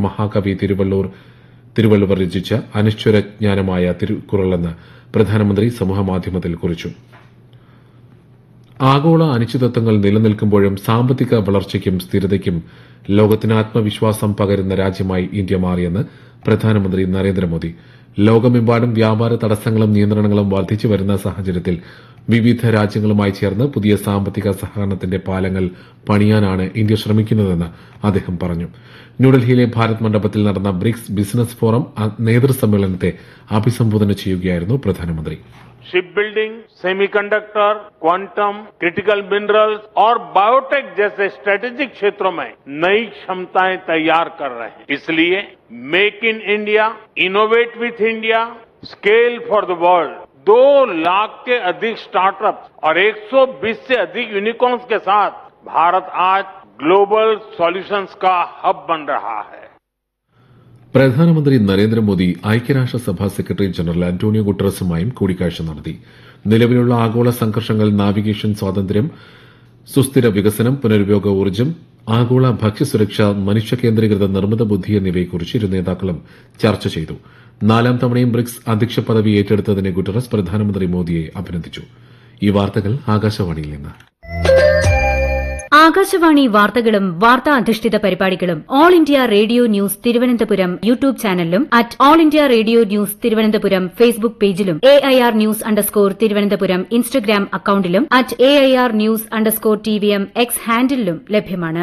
മഹാകവി തിരുവള്ളൂർ തിരുവള്ളുവർ രചിച്ച അനശ്വരജ്ഞാനമായ തിരുക്കുറളെന്ന് പ്രധാനമന്ത്രി സമൂഹമാധ്യമത്തിൽ കുറിച്ചു ആഗോള അനിശ്ചിതത്വങ്ങൾ നിലനിൽക്കുമ്പോഴും സാമ്പത്തിക വളർച്ചയ്ക്കും സ്ഥിരതയ്ക്കും ലോകത്തിന് ആത്മവിശ്വാസം പകരുന്ന രാജ്യമായി ഇന്ത്യ മാറിയെന്ന് പ്രധാനമന്ത്രി നരേന്ദ്രമോദി ലോകമെമ്പാടും വ്യാപാര തടസ്സങ്ങളും നിയന്ത്രണങ്ങളും വർദ്ധിച്ചു വരുന്ന സാഹചര്യത്തിൽ വിവിധ രാജ്യങ്ങളുമായി ചേർന്ന് പുതിയ സാമ്പത്തിക സഹകരണത്തിന്റെ പാലങ്ങൾ പണിയാനാണ് ഇന്ത്യ ശ്രമിക്കുന്നതെന്ന് അദ്ദേഹം പറഞ്ഞു ന്യൂഡൽഹിയിലെ ഭാരത് മണ്ഡപത്തിൽ നടന്ന ബ്രിക്സ് ബിസിനസ് ഫോറം നേതൃസമ്മേളനത്തെ അഭിസംബോധന ചെയ്യുകയായിരുന്നു പ്രധാനമന്ത്രി ship building semiconductor quantum critical minerals और बायोटेक जैसे स्ट्रेटेजिक क्षेत्रों में नई क्षमताएं तैयार कर रहे हैं इसलिए make in India innovate with India scale for the world दो लाख के अधिक स्टार्टअप्स और 120 से अधिक यूनिकॉर्न्स के साथ भारत आज ग्लोबल सॉल्यूशंस का हब बन रहा है പ്രധാനമന്ത്രി നരേന്ദ്രമോദി ഐക്യരാഷ്ട്രസഭാ സെക്രട്ടറി ജനറൽ അന്റോണിയോ ഗുട്ടറസുമായും കൂടിക്കാഴ്ച നടത്തി നിലവിലുള്ള ആഗോള സംഘർഷങ്ങൾ നാവിഗേഷൻ സ്വാതന്ത്ര്യം സുസ്ഥിര വികസനം പുനരുപയോഗ ഊർജ്ജം ആഗോള ഭക്ഷ്യസുരക്ഷ മനുഷ്യ കേന്ദ്രീകൃത നിർമ്മിത ബുദ്ധി എന്നിവയെക്കുറിച്ച് ഇരു നേതാക്കളും ചർച്ച ചെയ്തു നാലാം തവണയും ബ്രിക്സ് അധ്യക്ഷ പദവി ഏറ്റെടുത്തതിന് ഗുട്ടറസ് പ്രധാനമന്ത്രി മോദിയെ അഭിനന്ദിച്ചു ഈ വാർത്തകൾ ആകാശവാണിയിൽ നിന്ന് ആകാശവാണി വാർത്തകളും വാർത്താ അധിഷ്ഠിത പരിപാടികളും all India radio news Thiruvananthapuram YouTube ചാനലിലും at all India radio news Thiruvananthapuram Facebook പേജിലും A I R news underscore Thiruvananthapuram Instagram അക്കൌണ്ടിലും at A I R news underscore T V M X ഹാൻഡിലും ലഭ്യമാണ്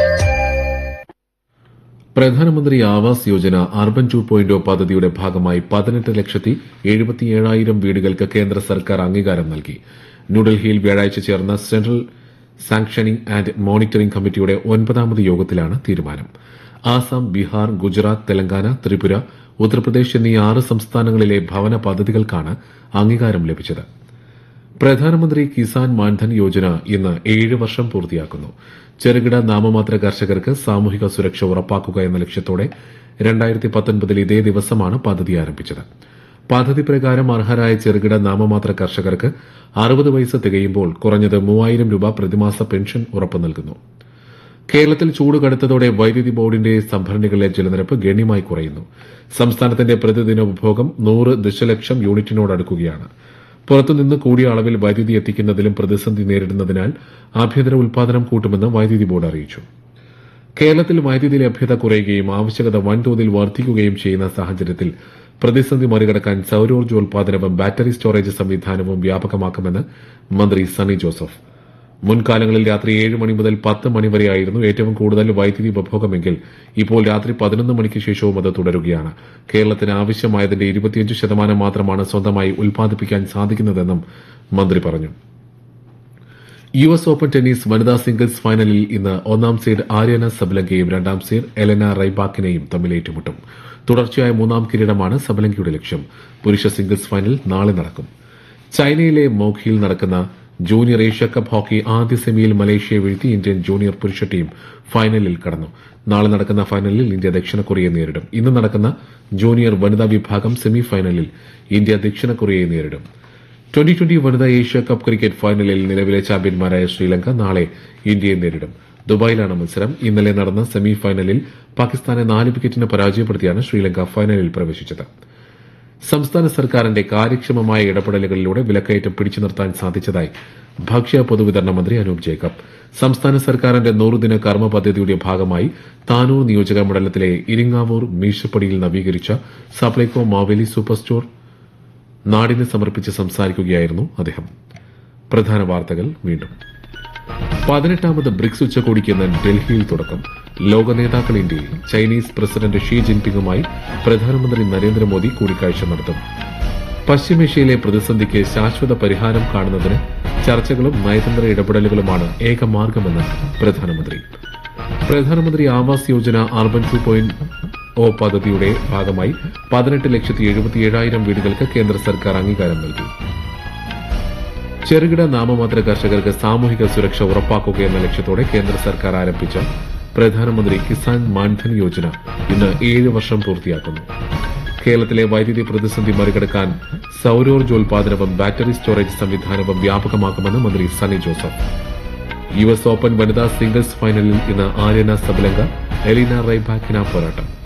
പ്രധാനമന്ത്രി Awas Yojana urban two point പദ്ധതിയുടെ ഭാഗമായി പതിനെട്ട് ലക്ഷത്തി എഴുപത്തിയേഴായിരം വീടുകൾക്ക് കേന്ദ്ര സർക്കാർ അംഗീകാരം നൽകി ന്യൂഡൽഹിയിൽ വ്യാഴാഴ്ച ചേർന്ന സെൻട്രൽ സാങ്ഷനിംഗ് ആൻഡ് മോണിറ്ററിംഗ് കമ്മിറ്റിയുടെ ഒൻപതാമത് യോഗത്തിലാണ് തീരുമാനം ആസാം ബീഹാർ ഗുജറാത്ത് തെലങ്കാന ത്രിപുര ഉത്തർപ്രദേശ് എന്നീ ആറ് സംസ്ഥാനങ്ങളിലെ ഭവന പദ്ധതികൾക്കാണ് അംഗീകാരം ലഭിച്ചത് പ്രധാനമന്ത്രി കിസാൻ മാൻധൻ യോജന ഇന്ന് ഏഴ് വർഷം പൂർത്തിയാക്കുന്നു ചെറുകിട നാമമാത്ര കർഷകർക്ക് സാമൂഹിക സുരക്ഷ ഉറപ്പാക്കുക എന്ന ലക്ഷ്യത്തോടെ രണ്ടായിരത്തി പത്തൊൻപതിൽ ഇതേ ദിവസമാണ് പദ്ധതി ആരംഭിച്ചത് പദ്ധതി പ്രകാരം അർഹരായ ചെറുകിട നാമമാത്ര കർഷകർക്ക് അറുപത് വയസ്സ് തികയുമ്പോൾ കുറഞ്ഞത് മൂവായിരം രൂപ പ്രതിമാസ പെൻഷൻ ഉറപ്പു നൽകുന്നു കേരളത്തിൽ ചൂട് കടുത്തതോടെ വൈദ്യുതി ബോർഡിന്റെ സംഭരണികളിലെ ജലനിരപ്പ് ഗണ്യമായി കുറയുന്നു സംസ്ഥാനത്തിന്റെ പ്രതിദിന ഉപഭോഗം നൂറ് ദശലക്ഷം യൂണിറ്റിനോടടുക്കുകയാണ് പുറത്തുനിന്ന് കൂടിയ അളവിൽ വൈദ്യുതി എത്തിക്കുന്നതിലും പ്രതിസന്ധി നേരിടുന്നതിനാൽ ആഭ്യന്തര ഉൽപാദനം കൂട്ടുമെന്ന് വൈദ്യുതി ബോർഡ് അറിയിച്ചു കേരളത്തിൽ വൈദ്യുതി ലഭ്യത കുറയുകയും ആവശ്യകത വൻതോതിൽ വർദ്ധിക്കുകയും ചെയ്യുന്ന സാഹചര്യത്തിൽ പ്രതിസന്ധി മറികടക്കാൻ സൌരോർജ്ജോൽപാദനവും ബാറ്ററി സ്റ്റോറേജ് സംവിധാനവും വ്യാപകമാക്കുമെന്ന് മന്ത്രി സണ്ണി ജോസഫ് മുൻകാലങ്ങളിൽ രാത്രി ഏഴ് മണി മുതൽ പത്ത് മണി വരെയായിരുന്നു ഏറ്റവും കൂടുതൽ വൈദ്യുതി ഉപഭോഗമെങ്കിൽ ഇപ്പോൾ രാത്രി പതിനൊന്ന് മണിക്ക് ശേഷവും അത് തുടരുകയാണ് കേരളത്തിന് ആവശ്യമായതിന്റെ ഇരുപത്തിയഞ്ച് ശതമാനം മാത്രമാണ് സ്വന്തമായി ഉൽപ്പാദിപ്പിക്കാൻ സാധിക്കുന്നതെന്നും മന്ത്രി പറഞ്ഞു യു എസ് ഓപ്പൺ ടെന്നീസ് വനിതാ സിംഗിൾസ് ഫൈനലിൽ ഇന്ന് ഒന്നാം സീഡ് ആര്യന സബലങ്കയും രണ്ടാം സീഡ് എലന റൈബാക്കിനെയും തമ്മിൽ ഏറ്റുമുട്ടും തുടർച്ചയായ മൂന്നാം കിരീടമാണ് സബലങ്കയുടെ ലക്ഷ്യം പുരുഷ സിംഗിൾസ് ഫൈനൽ നാളെ നടക്കും ചൈനയിലെ മോഖിയിൽ നടക്കുന്ന ജൂനിയർ ഏഷ്യ കപ്പ് ഹോക്കി ആദ്യ സെമിയിൽ മലേഷ്യയെ വീഴ്ത്തി ഇന്ത്യൻ ജൂനിയർ പുരുഷ ടീം ഫൈനലിൽ കടന്നു നാളെ നടക്കുന്ന ഫൈനലിൽ ഇന്ത്യ ദക്ഷിണ കൊറിയയെ നേരിടും ഇന്ന് നടക്കുന്ന ജൂനിയർ വനിതാ വിഭാഗം സെമി ഫൈനലിൽ ഇന്ത്യ ദക്ഷിണ കൊറിയയെ നേരിടും ട്വന്റി ട്വന്റി വനിതാ ഏഷ്യ കപ്പ് ക്രിക്കറ്റ് ഫൈനലിൽ നിലവിലെ ചാമ്പ്യന്മാരായ ശ്രീലങ്ക നാളെ ഇന്ത്യയെ നേരിടും ദുബായിലാണ് മത്സരം ഇന്നലെ നടന്ന സെമി ഫൈനലിൽ പാകിസ്ഥാനെ നാല് വിക്കറ്റിന് പരാജയപ്പെടുത്തിയാണ് ശ്രീലങ്ക ഫൈനലിൽ പ്രവേശിച്ചത് സംസ്ഥാന സർക്കാരിന്റെ കാര്യക്ഷമമായ ഇടപെടലുകളിലൂടെ വിലക്കയറ്റം പിടിച്ചു നിർത്താൻ സാധിച്ചതായി ഭക്ഷ്യ പൊതുവിതരണ മന്ത്രി അനൂപ് ജേക്കബ് സംസ്ഥാന സർക്കാരിന്റെ നൂറുദിന കർമ്മ പദ്ധതിയുടെ ഭാഗമായി താനൂർ നിയോജക മണ്ഡലത്തിലെ ഇരിങ്ങാവൂർ മീശപ്പടിയിൽ നവീകരിച്ച സപ്ലൈകോ മാവേലി സൂപ്പർ സ്റ്റോർ നാടിന് സമർപ്പിച്ച് സംസാരിക്കുകയായിരുന്നു അദ്ദേഹം പ്രധാന വാർത്തകൾ വീണ്ടും പതിനെട്ടാമത് ബ്രിക്സ് ഉച്ചകോടിക്ക് ഇന്ന് ഡൽഹിയിൽ തുടക്കം ലോക നേതാക്കൾ ഇന്ത്യയിൽ ചൈനീസ് പ്രസിഡന്റ് ഷീ ജിൻപിങ്ങുമായി പ്രധാനമന്ത്രി നരേന്ദ്രമോദി കൂടിക്കാഴ്ച നടത്തും പശ്ചിമേഷ്യയിലെ പ്രതിസന്ധിക്ക് ശാശ്വത പരിഹാരം കാണുന്നതിന് ചർച്ചകളും നയതന്ത്ര ഇടപെടലുകളുമാണ് ഏകമാർഗമെന്ന് പ്രധാനമന്ത്രി പ്രധാനമന്ത്രി Awas Yojana urban two point O പദ്ധതിയുടെ ഭാഗമായി പതിനെട്ട് ലക്ഷത്തി എഴുപത്തിയേഴായിരം വീടുകൾക്ക് കേന്ദ്ര സർക്കാർ അംഗീകാരം നൽകി ചെറുകിട നാമമാത്ര കർഷകർക്ക് സാമൂഹിക സുരക്ഷ ഉറപ്പാക്കുക എന്ന ലക്ഷ്യത്തോടെ കേന്ദ്ര സർക്കാർ ആരംഭിച്ച പ്രധാനമന്ത്രി കിസാൻ മാൻധൻ യോജന ഇന്ന് ഏഴ് വർഷം പൂർത്തിയാക്കുന്നു കേരളത്തിലെ വൈദ്യുതി പ്രതിസന്ധി മറികടക്കാൻ സൌരോർജ്ജോൽപാദനവും ബാറ്ററി സ്റ്റോറേജ് സംവിധാനവും വ്യാപകമാക്കുമെന്ന് മന്ത്രി Sunny Joseph U S open വനിതാ സിംഗിൾസ് ഫൈനലിൽ ഇന്ന് ആര്യന സബലങ്ക എലീന റൈബാക്കിന പോരാട്ടം